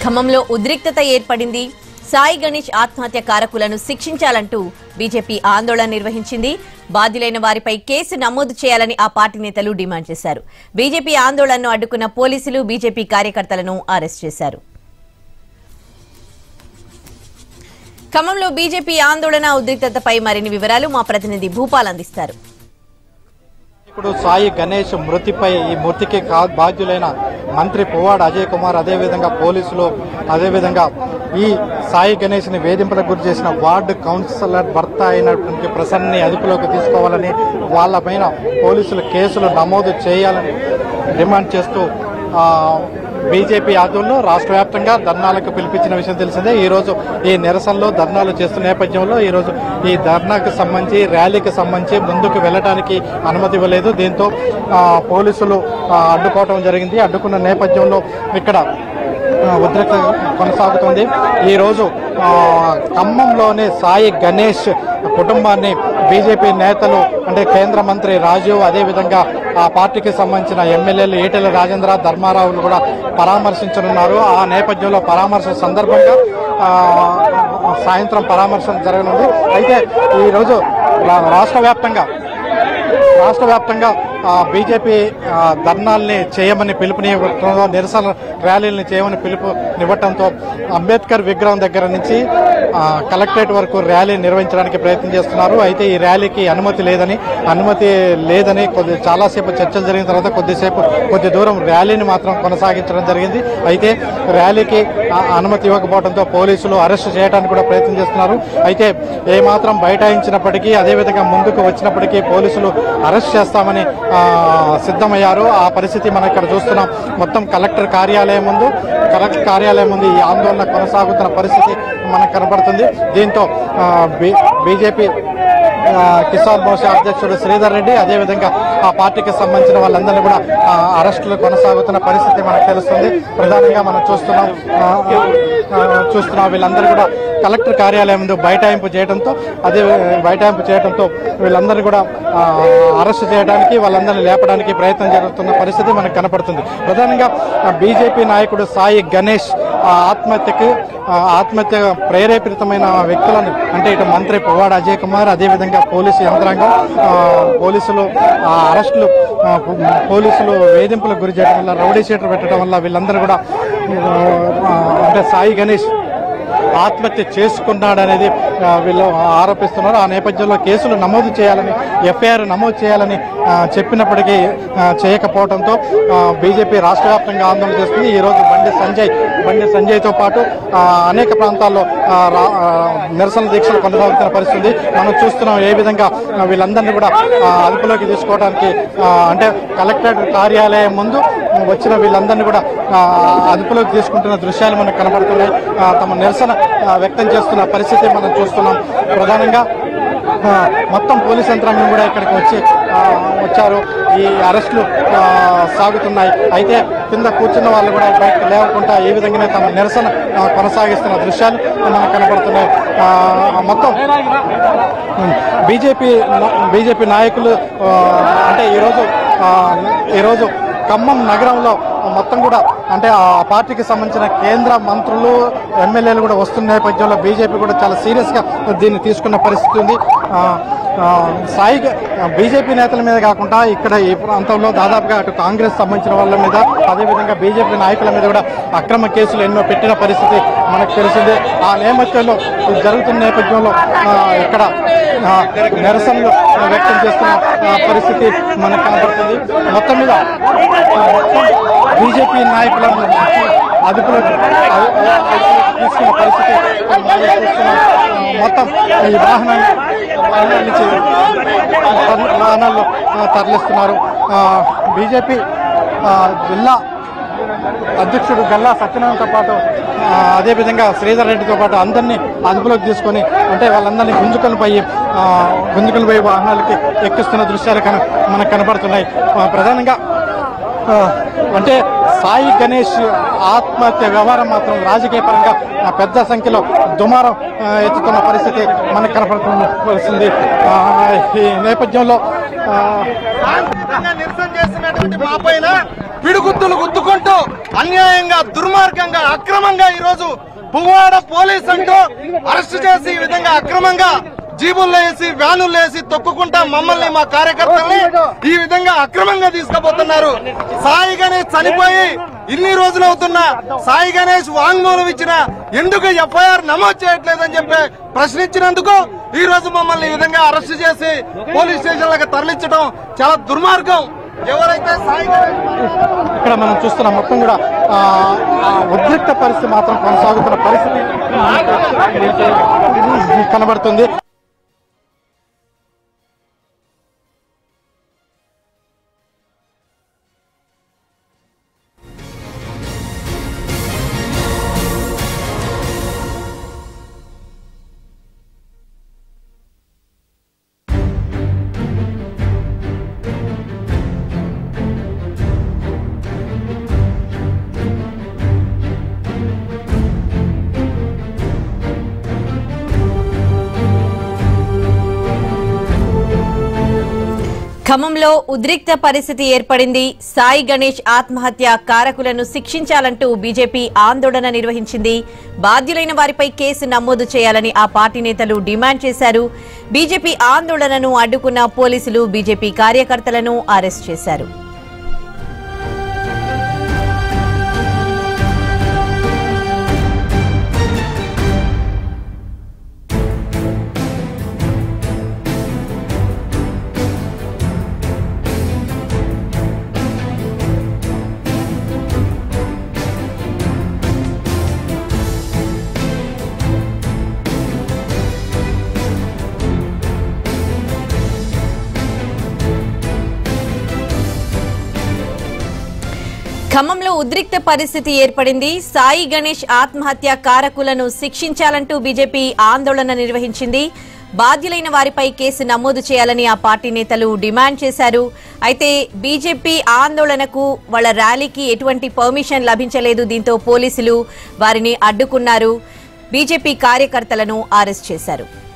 ఖమ్మంలో ఉద్రిక్తత ఏర్పడింది సాయి గణేష్ ఆత్మహత్య కారకులను శిక్షించాలంటూ బీజేపీ ఆందోళన నిర్వహించింది బాధ్యులైన వారిపై కేసు నమోదు చేయాలని ఆ పార్టీ నేతలు డిమాండ్ చేశారు బీజేపీ ఆందోళనను అడ్డుకున్న పోలీసులు బీజేపీ కార్యకర్తలను అరెస్ట్ చేశారు ఖమ్మంలో బీజేపీ ఆందోళన ఉద్రిక్తతపై మరిన్ని వివరాలు మా ప్రతినిధి భూపాల్ అందిస్తారు ఇప్పుడు సాయి గణేష్ మృతిపై ఈ మృతికి కా- బాధ్యులైన మంత్రి పువ్వాడ అజయ్ కుమార్ అదేవిధంగా పోలీసులు అదేవిధంగా ఈ సాయి గణేష్ ని వేధింపులకు గురి చేసిన వార్డు కౌన్సిలర్ భర్త అయినటువంటి ప్రసన్ని అదుపులోకి తీసుకోవాలని వాళ్ళపైన పోలీసులు కేసులు నమోదు చేయాలని డిమాండ్ చేస్తూ ఆ, బీజేపీ ఆధ్వర్యంలో రాష్ట్ర వ్యాప్తంగా ధర్నాలకు పిలిపించిన విషయం తెలిసిందే ఈ రోజు ఈ నిరసనలో ధర్నాలు చేస్తున్న నేపథ్యంలో ఈ రోజు ఈ ధర్నాకు సంబంధించి ర్యాలీకి సంబంధించి ముందుకు వెళ్ళడానికి అనుమతి ఇవ్వలేదు దీంతో ఆ, పోలీసులు ఆ, అడ్డుకోవడం జరిగింది అడ్డుకున్న నేపథ్యంలో ఇక్కడ ఆ, ఉద్రిక్త కొనసాగుతుంది ఈ రోజు ఆ, ఖమ్మంలోని సాయి గణేష్ కుటుంబాన్ని బీజేపీ నేతలు అంటే కేంద్ర మంత్రి రాజీవ్ అదేవిధంగా ఆ పార్టీకి సంబంధించిన ఎమ్మెల్యేలు ఈటెల రాజేంద్ర ధర్మారావులు కూడా పరామర్శించనున్నారు ఆ నేపథ్యంలో పరామర్శ సందర్భంగా ఆ, సాయంత్రం పరామర్శ జరగనుంది అయితే ఈరోజు రా- రాష్ట్ర వ్యాప్తంగా రాష్ట్ర వ్యాప్తంగా ఆ, బీజేపీ ఆ, ధర్నాల్ని చేయమని పిలుపునివ్వడంతో నిరసన ర్యాలీలను చేయమని పిలుపునివ్వడంతో అంబేద్కర్ విగ్రహం దగ్గర నుంచి ఆ, కలెక్టరేట్ వరకు ర్యాలీ నిర్వహించడానికి ప్రయత్నం చేస్తున్నారు అయితే ఈ ర్యాలీకి అనుమతి లేదని అనుమతి లేదని కొద్ది చాలాసేపు చర్చలు జరిగిన తర్వాత కొద్దిసేపు కొద్ది దూరం ర్యాలీని మాత్రం కొనసాగించడం జరిగింది అయితే ర్యాలీకి ఆ, అనుమతి ఇవ్వకపోవడంతో పోలీసులు అరెస్ట్ చేయడానికి కూడా ప్రయత్నం చేస్తున్నారు అయితే ఏమాత్రం బైఠాయించినప్పటికీ అదేవిధంగా ముందుకు వచ్చినప్పటికీ పోలీసులు అరెస్ట్ చేస్తామని ఆ, సిద్ధమయ్యారు ఆ పరిస్థితి మనం ఇక్కడ చూస్తున్నాం మొత్తం కలెక్టర్ కార్యాలయం ముందు కలెక్టర్ కార్యాలయం ముందు ఈ ఆందోళన కొనసాగుతున్న పరిస్థితి మనకు కనబడుతుంది దీంతో ఆ, బీ- బీజేపీ ఆ, కిసాన్ మోర్చా అధ్యక్షుడు శ్రీధర్ రెడ్డి అదేవిధంగా ఆ పార్టీకి సంబంధించిన వాళ్ళందరినీ కూడా ఆ, అరెస్టులు కొనసాగుతున్న పరిస్థితి మనకు తెలుస్తుంది ప్రధానంగా మనం చూస్తున్నాం ఆ, ఆ, చూస్తున్నాం వీళ్ళందరూ కూడా కలెక్టర్ కార్యాలయం ముందు బైఠాయింపు చేయడంతో అదే బైఠాయింపు చేయడంతో వీళ్ళందరూ కూడా ఆ, అరెస్ట్ చేయడానికి వాళ్ళందరినీ లేపడానికి ప్రయత్నం జరుగుతున్న పరిస్థితి మనకు కనపడుతుంది ప్రధానంగా బీజేపీ నాయకుడు సాయి గణేష్ ఆ ఆత్మహత్యకు ఆ, ఆత్మహత్య ప్రేరేపితమైన వ్యక్తులను అంటే ఇటు మంత్రి పువ్వాడ అజయ్ కుమార్ అదేవిధంగా పోలీసు యంత్రాంగం ఆ, పోలీసులు ఆ, అరెస్టులు ఆ, పోలీసులు వేధింపులకు గురి చేయడం వల్ల రౌడీ షీటర్ పెట్టడం వల్ల వీళ్ళందరూ కూడా ఆ, అంటే సాయి గణేష్ ఆత్మహత్య చేసుకున్నాడనేది ఆ, వీళ్ళు ఆరోపిస్తున్నారు ఆ నేపథ్యంలో కేసులు నమోదు చేయాలని ఎఫ్ఐఆర్ నమోదు చేయాలని ఆ, చెప్పినప్పటికీ ఆ, చేయకపోవడంతో ఆ, బీజేపీ రాష్ట్ర వ్యాప్తంగా ఆందోళన చేస్తుంది ఈ రోజు బండి సంజయ్ బండి సంజయ్తో పాటు ఆ, అనేక ప్రాంతాల్లో ఆ, రా- ఆ, నిరసన దీక్షలు కొనసాగుతున్న పరిస్థితి మనం చూస్తున్నాం ఏ విధంగా ఆ, వీళ్ళందరినీ కూడా ఆ, అదుపులోకి తీసుకోవడానికి ఆ, అంటే కలెక్టరేట్ కార్యాలయం ముందు వచ్చిన వీళ్ళందరినీ కూడా ఆ, అదుపులోకి తీసుకుంటున్న దృశ్యాలు మనకు కనబడుతున్నాయి ఆ, తమ నిరసన ఆ, వ్యక్తం చేస్తున్న పరిస్థితి మనం చూస్తున్నాం ప్రధానంగా ఆ, మొత్తం పోలీస్ యంత్రాంగం కూడా ఇక్కడికి వచ్చి ఆ, వచ్చారు ఈ అరెస్టులు ఆ, సాగుతున్నాయి అయితే కింద కూర్చున్న వాళ్ళు కూడా బయటకు లేవకుండా ఈ విధంగానే తమ నిరసన ఆ, కొనసాగిస్తున్న దృశ్యాలు మనకు కనబడుతున్నాయి ఆ, మొత్తం బీజేపీ బీజేపీ నాయకులు ఆ, అంటే ఈరోజు ఆ, ఈరోజు ఖమ్మం నగరంలో మొత్తం కూడా అంటే ఆ పార్టీకి సంబంధించిన కేంద్ర మంత్రులు ఎమ్మెల్యేలు కూడా వస్తున్న నేపథ్యంలో బీజేపీ కూడా చాలా సీరియస్ గా దీన్ని తీసుకున్న పరిస్థితి ఉంది ఆ, ఆ, సాయి బీజేపీ నేతల మీద కాకుండా ఇక్కడ ఈ ప్రాంతంలో దాదాపుగా అటు కాంగ్రెస్ సంబంధించిన వాళ్ళ మీద అదేవిధంగా బీజేపీ నాయకుల మీద కూడా అక్రమ కేసులు ఎన్నో పెట్టిన పరిస్థితి మనకు తెలిసిందే ఆ నేపథ్యంలో ఇది జరుగుతున్న నేపథ్యంలో ఆ, ఇక్కడ ఆ, నిరసనలు వ్యక్తం చేస్తున్న ఆ, పరిస్థితి మనకు కనబడుతుంది మొత్తం మీద ఆ, మొత్తం బీజేపీ నాయకులను అదుపులో తీసుకున్న పరిస్థితి మనం చూస్తున్నాం. ఆ, మొత్తం ఈ వాహనాన్ని వాహనాల నుంచి తరలి- వాహనాల్లో ఆ, తరలిస్తున్నారు ఆ, బీజేపీ ఆ, జిల్లా అధ్యక్షుడు గల్లా సత్యనారాయణతో పాటు ఆ, అదేవిధంగా శ్రీధర్ రెడ్డితో పాటు అందరినీ అదుపులోకి తీసుకొని అంటే వాళ్ళందరినీ గుంజుకొని ఆ, గుంజుకొని పోయి వాహనాలకి ఎక్కిస్తున్న దృశ్యాలు కన మనకు కనబడుతున్నాయి ఆ, ప్రధానంగా ఆ, అంటే సాయి గణేష్ ఆత్మహత్య వ్యవహారం మాత్రం రాజకీయ పరంగా ఆ, పెద్ద సంఖ్యలో దుమారం ఆ, ఎత్తుతున్న పరిస్థితి మనకు కనపడుతున్న పరిస్థితి ఆ, ఈ నేపథ్యంలో ఆ, నిరసన చేస్తున్నటువంటి మా పైన పిడుగుద్దులు గుద్దుకుంటూ అన్యాయంగా దుర్మార్గంగా అక్రమంగా ఈ రోజు పువ్వాడ పోలీస్ అంటూ అరెస్ట్ చేసి ఈ విధంగా అక్రమంగా జీబుల్లో వేసి వ్యానుల్లో వేసి తొక్కుకుంటా మమ్మల్ని మా కార్యకర్తల్ని ఈ విధంగా అక్రమంగా తీసుకుపోతున్నారు సాయి గణేష్ చనిపోయి ఇన్ని రోజులు అవుతున్నా సాయి గణేష్ వాంగ్మూలం ఇచ్చిన ఎందుకు ఎఫ్ఐఆర్ నమోదు చేయట్లేదని చెప్పి ప్రశ్నించినందుకు ఈ రోజు మమ్మల్ని ఈ విధంగా అరెస్ట్ చేసి పోలీస్ స్టేషన్లకు తరలించడం చాలా దుర్మార్గం ఎవరైతే సాయి గణేష్ ఇక్కడ మనం చూస్తున్నాం మొత్తం కూడా ఆ, ఆ ఉద్రిక్త పరిస్థితి మాత్రం కొనసాగుతున్న పరిస్థితి మనకి కనబడుతుంది ఖమ్మంలో ఉద్రిక్త పరిస్థితి ఏర్పడింది సాయి గణేష్ ఆత్మహత్య కారకులను శిక్షించాలంటూ బీజేపీ ఆందోళన నిర్వహించింది బాధ్యులైన వారిపై కేసు నమోదు చేయాలని ఆ పార్టీ నేతలు డిమాండ్ చేశారు బీజేపీ ఆందోళనను అడ్డుకున్న పోలీసులు బీజేపీ కార్యకర్తలను అరెస్ట్ చేశారు ఖమ్మంలో ఉద్రిక్త పరిస్థితి ఏర్పడింది సాయి గణేష్ ఆత్మహత్య కారకులను శిక్షించాలంటూ బీజేపీ ఆందోళన నిర్వహించింది బాధ్యులైన వారిపై కేసు నమోదు చేయాలని ఆ పార్టీ నేతలు డిమాండ్ చేశారు అయితే బీజేపీ ఆందోళనకు వాళ్ళ ర్యాలీకి ఎటువంటి పర్మిషన్ లభించలేదు దీంతో పోలీసులు వారిని అడ్డుకున్నారు బీజేపీ కార్యకర్తలను అరెస్ట్ చేశారు